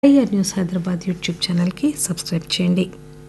IR news Hyderabad YouTube ఛానల్కి subscribe చేయండి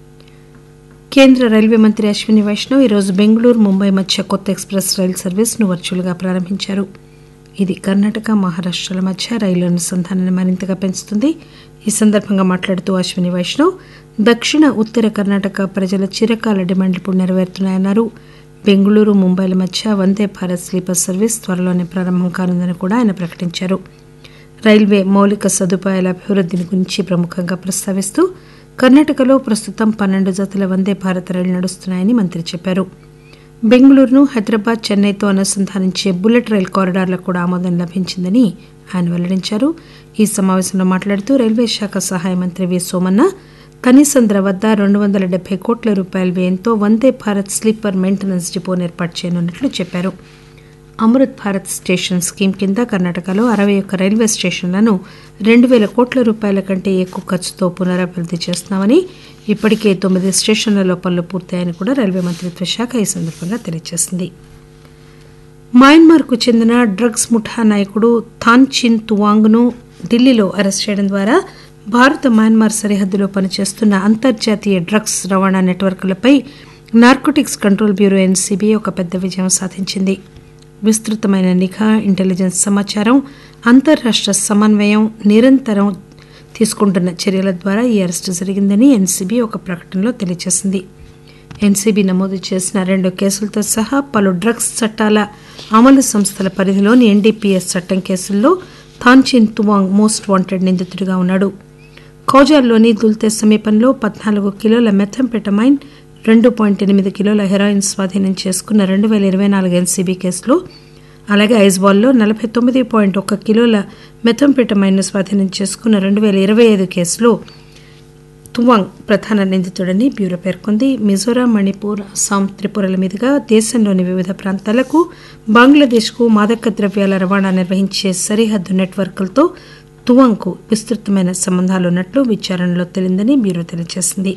కేంద్ర రైల్వే మంత్రి అశ్విని వైష్ణవ్ ఈరోజు బెంగళూరు ముంబై మధ్య కొత్త ఎక్స్ప్రెస్ రైలు సర్వీస్ను వర్చువల్గా ప్రారంభించారు ఇది కర్ణాటక మహారాష్ట్రల మధ్య రైలు అనుసంధానాన్ని మరింతగా పెంచుతుంది ఈ సందర్భంగా మాట్లాడుతూ అశ్విని వైష్ణవ్ దక్షిణ ఉత్తర కర్ణాటక ప్రజల చిరకాల డిమాండ్లు ఇప్పుడు నెరవేరుతున్నాయన్నారు బెంగళూరు ముంబైల మధ్య వందే భారత్ స్లీపర్ సర్వీస్ త్వరలోనే ప్రారంభం కానుందని కూడా ఆయన ప్రకటించారు రైల్వే మౌలిక సదుపాయాల అభివృద్ధిని గురించి ప్రముఖంగా ప్రస్తావిస్తూ కర్ణాటకలో ప్రస్తుతం పన్నెండు జతల వందే భారత్ రైలు నడుస్తున్నాయని మంత్రి చెప్పారు బెంగళూరును హైదరాబాద్ చెన్నైతో అనుసంధానించే బుల్లెట్ రైల్ కారిడార్లకు కూడా ఆమోదం లభించిందని ఆయన వెల్లడించారు ఈ సమావేశంలో మాట్లాడుతూ రైల్వే శాఖ సహాయ మంత్రి వి సోమన్న కనీసంద్ర వద్ద రెండు వందల డెబ్బై కోట్ల రూపాయల వ్యయంతో వందే భారత్ స్లీపర్ మెయింటెనెన్స్ డిపోను ఏర్పాటు చేయనున్నట్లు చెప్పారు అమృత్ భారత్ స్టేషన్ స్కీమ్ కింద కర్ణాటకలో అరవై ఒక్క రైల్వే స్టేషన్లను రెండు వేల కోట్ల రూపాయల కంటే ఎక్కువ ఖర్చుతో పునరభివృద్ధి చేస్తున్నామని ఇప్పటికే తొమ్మిది స్టేషన్లలో పనులు పూర్తయ్యాయని కూడా రైల్వే మంత్రిత్వ శాఖ ఈ సందర్భంగా తెలియజేసింది మయన్మార్కు చెందిన డ్రగ్స్ ముఠా నాయకుడు థాన్ చిన్ తువాంగ్ను ఢిల్లీలో అరెస్ట్ చేయడం ద్వారా భారత మయన్మార్ సరిహద్దులో పనిచేస్తున్న అంతర్జాతీయ డ్రగ్స్ రవాణా నెట్వర్క్లపై నార్కోటిక్స్ కంట్రోల్ బ్యూరో ఎన్సీబీ ఒక పెద్ద విజయం సాధించింది విస్తృతమైన నిఘా ఇంటెలిజెన్స్ సమాచారం అంతర్రాష్ట్ర సమన్వయం నిరంతరం తీసుకుంటున్న చర్యల ద్వారా ఈ అరెస్టు జరిగిందని ఎన్సీబీ ఒక ప్రకటనలో తెలియజేసింది ఎన్సీబీ నమోదు చేసిన రెండు కేసులతో సహా పలు డ్రగ్స్ చట్టాల అమలు సంస్థల పరిధిలోని ఎన్డీపీఎస్ చట్టం కేసుల్లో థాన్చిన్ తువాంగ్ మోస్ట్ వాంటెడ్ నిందితుడిగా ఉన్నాడు ఖౌజార్లోని దుల్తే సమీపంలో పద్నాలుగు కిలోల మెథంపెటమైన్ రెండు పాయింట్ ఎనిమిది కిలోల హెరాయిన్ స్వాధీనం చేసుకున్న రెండు వేల ఇరవై నాలుగు ఎన్సీబీ కేసులో అలాగే ఐజ్బాల్లో నలభై తొమ్మిది పాయింట్ ఒక్క కిలోల మెథంపెటమైన్ను స్వాధీనం చేసుకున్న రెండు వేల ఇరవై ఐదు కేసులో తువాంగ్ ప్రధాన నిందితుడని బ్యూరో పేర్కొంది మిజోరాం మణిపూర్ అస్సాం త్రిపురల మీదుగా దేశంలోని వివిధ ప్రాంతాలకు బంగ్లాదేశ్కు మాదక ద్రవ్యాల రవాణా నిర్వహించే సరిహద్దు నెట్వర్క్లతో తువాంగ్కు విస్తృతమైన సంబంధాలున్నట్లు విచారణలో తేలిందని బ్యూరో తెలియజేసింది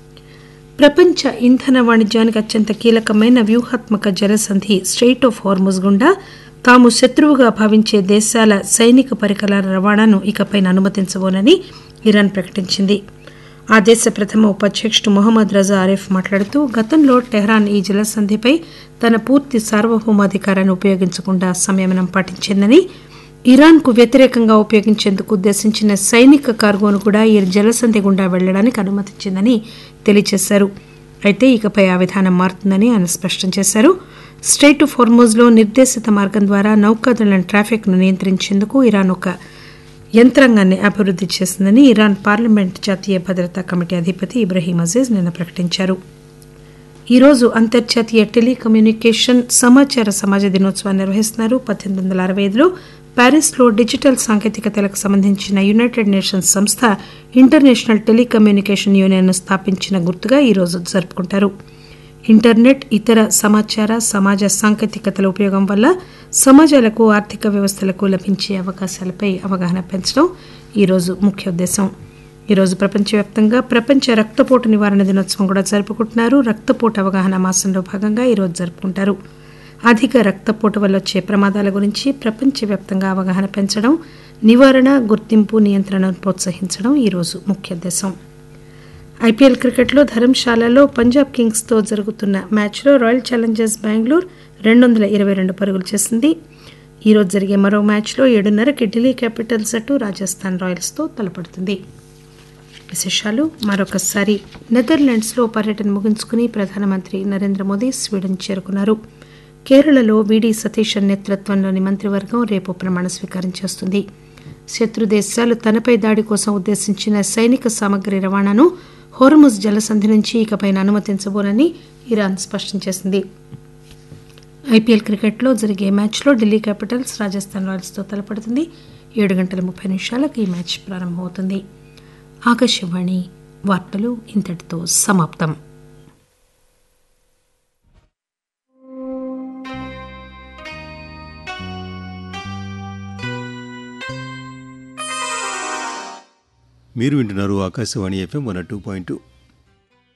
ప్రపంచ ఇంధన వాణిజ్యానికి అత్యంత కీలకమైన వ్యూహాత్మక జలసంధి స్ట్రెయిట్ ఆఫ్ హార్ముజ్ గుండా తాము శత్రువుగా భావించే దేశాల సైనిక పరికరాల రవాణాను ఇకపై అనుమతించబోనని ఇరాన్ ప్రకటించింది ఆ దేశ ప్రథమ ఉపాధ్యక్షుడు మొహమ్మద్ రజా ఆరిఫ్ మాట్లాడుతూ గతంలో టెహ్రాన్ ఈ జలసంధిపై తన పూర్తి సార్వభౌమాధికారాన్ని ఉపయోగించకుండా సంయమనం పాటించిందని ఇరాన్కు వ్యతిరేకంగా ఉపయోగించేందుకు ఉద్దేశించిన సైనిక కార్గోను కూడా ఈ జలసంధి గుండా వెళ్లడానికి అనుమతించిందని తెలియజేశారు అయితే ఇకపై ఆ విధానం మారుతుందని ఆయన స్పష్టం చేశారు స్ట్రైట్ ఆఫ్ హోర్మోజ్లో నిర్దేశిత మార్గం ద్వారా నౌకాదళం ట్రాఫిక్ను నియంత్రించేందుకు ఇరాన్ ఒక యంత్రాంగాన్ని అభివృద్ధి చేసిందని ఇరాన్ పార్లమెంట్ జాతీయ భద్రతా కమిటీ అధిపతి ఇబ్రహీం అజీజ్ నిన్న ప్రకటించారు ఈరోజు అంతర్జాతీయ టెలికమ్యూనికేషన్ సమాచార సమాజ దినోత్సవాన్ని నిర్వహిస్తున్నారు పద్దెనిమిది వందల అరవై ఐదులో ప్యారిస్లో డిజిటల్ సాంకేతికతలకు సంబంధించిన యునైటెడ్ నేషన్స్ సంస్థ ఇంటర్నేషనల్ టెలికమ్యూనికేషన్ యూనియన్ను స్థాపించిన గుర్తుగా ఈరోజు జరుపుకుంటారు ఇంటర్నెట్ ఇతర సమాచార సమాజ సాంకేతికతల ఉపయోగం వల్ల సమాజాలకు ఆర్థిక వ్యవస్థలకు లభించే అవకాశాలపై అవగాహన పెంచడం ఈరోజు ముఖ్య ఉద్దేశం ఈరోజు ప్రపంచవ్యాప్తంగా ప్రపంచ రక్తపోటు నివారణ దినోత్సవం కూడా జరుపుకుంటున్నారు రక్తపోటు అవగాహన మాసంలో భాగంగా ఈరోజు జరుపుకుంటారు అధిక రక్తపోటు వల్ల వచ్చే ప్రమాదాల గురించి ప్రపంచవ్యాప్తంగా అవగాహన పెంచడం నివారణ గుర్తింపు నియంత్రణను ప్రోత్సహించడం ఈరోజు ముఖ్య ఉద్దేశం ఐపీఎల్ క్రికెట్లో ధర్మశాలలో పంజాబ్ కింగ్స్తో జరుగుతున్న మ్యాచ్లో రాయల్ ఛాలెంజర్స్ బెంగళూరు రెండు వందల ఇరవై రెండు పరుగులు చేసింది ఈరోజు జరిగే మరో మ్యాచ్లో ఏడున్నరకి ఢిల్లీ క్యాపిటల్స్ అటు రాజస్థాన్ రాయల్స్తో తలపడుతుంది విశేషాలు మరొకసారి నెదర్లాండ్స్లో పర్యటన ముగించుకుని ప్రధానమంత్రి నరేంద్ర మోదీ స్వీడన్ చేరుకున్నారు కేరళలో వీడి సతీశన్ నేతృత్వంలోని మంత్రివర్గం రేపు ప్రమాణ స్వీకారం చేస్తుంది శత్రు దేశాలు తనపై దాడి కోసం ఉద్దేశించిన సైనిక సామగ్రి రవాణాను హోర్ముజ్ జలసంధి నుంచి ఇకపై అనుమతించబోనని ఇరాన్ స్పష్టం చేసింది ఐపీఎల్ క్రికెట్లో జరిగే మ్యాచ్లో ఢిల్లీ క్యాపిటల్స్ రాజస్థాన్ రాయల్స్తో తలపడుతుంది ఏడు గంటల ముప్పై నిమిషాలకు ఈ మ్యాచ్ ప్రారంభమవుతుంది ఆకాశవాణి వార్తలు ఇంతటితో సమాప్తం మీరు వింటున్నారు Akashvani FM one two point